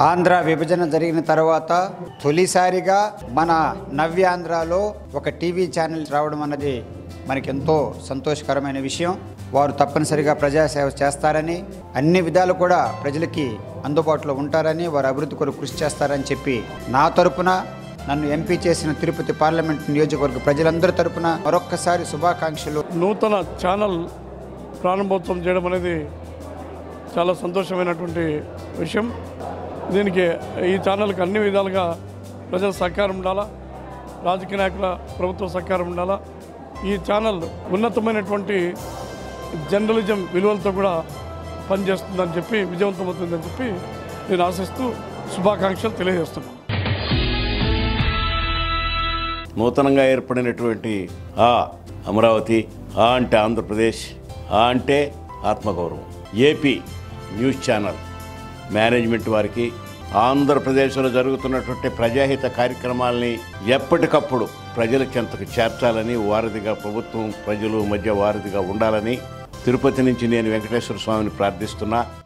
ఆంధ్ర విభజన జరిగిన తర్వాత తొలిసారిగా మన నవ్యాంధ్రలో ఒక టీవీ ఛానల్ రావడం అన్నది మనకెంతో సంతోషకరమైన విషయం వారు తప్పనిసరిగా ప్రజాసేవ చేస్తారని అన్ని విధాలు కూడా ప్రజలకి అందుబాటులో ఉంటారని వారు అభివృద్ధి కొరకు కృషి చేస్తారని చెప్పి నా తరపున నన్ను ఎంపీ చేసిన తిరుపతి పార్లమెంట్ నియోజకవర్గ ప్రజలందరి తరపున మరొక్కసారి శుభాకాంక్షలు నూతన ఛానల్ ప్రారంభోత్సవం చేయడం అనేది చాలా సంతోషమైనటువంటి విషయం దీనికి ఈ ఛానల్కి అన్ని విధాలుగా ప్రజల సహకారం ఉండాలా రాజకీయ నాయకుల ప్రభుత్వ సహకారం ఉండాలా ఈ ఛానల్ ఉన్నతమైనటువంటి జర్నలిజం విలువలతో కూడా పనిచేస్తుందని చెప్పి విజయవంతమవుతుందని చెప్పి నేను ఆశిస్తూ శుభాకాంక్షలు తెలియజేస్తున్నాను నూతనంగా ఏర్పడినటువంటి ఆ అమరావతి ఆ అంటే ఆంధ్రప్రదేశ్ ఆ అంటే ఆత్మగౌరవం ఏపీ న్యూస్ ఛానల్ మేనేజ్మెంట్ వారికి ఆంధ్రప్రదేశ్లో జరుగుతున్నటువంటి ప్రజాహిత కార్యక్రమాల్ని ఎప్పటికప్పుడు ప్రజల చెంతకు చేర్చాలని వారధిగా ప్రభుత్వం ప్రజలు మధ్య వారధిగా ఉండాలని తిరుపతి నుంచి నేను వెంకటేశ్వర స్వామిని ప్రార్థిస్తున్నా